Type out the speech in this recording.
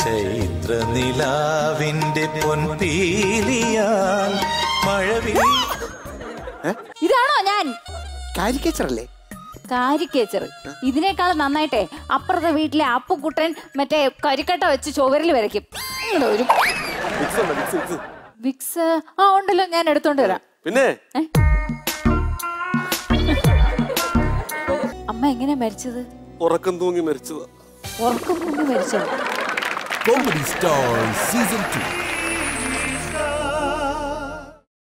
ചൈത്ര നിലാവിന്റെ പൊൻപീലിയാൽ മഴവിൽ ഇതാണോ ഞാൻ കാരിക്കേച്ചർ അല്ലേ കാരിക്കേച്ചർ ഇതിനേക്കാൾ നന്നായിട്ടെ അപ്പുറത്തെ വീട്ടിലെ അപ്പുക്കുട്ടൻ മറ്റേ കരിക്കട്ട വെച്ച് ചുവരിൽ വരയ്ക്കും ഇങ്ങട് ഒരു മിക്സ് ഉണ്ട് മിക്സ് മിക്സ് വിക്സ് ആ ഉണ്ടല്ലോ ഞാൻ എടുത്തോണ്ട് വരാം പിന്നെ ഏ? അമ്മ എങ്ങനെയാ മരിച്ചത് ഉറക്കം തൂങ്ങി മരിച്ചതാ ഉറക്കം മുങ്ങി മരിച്ചത് Comedy Stars Season 2.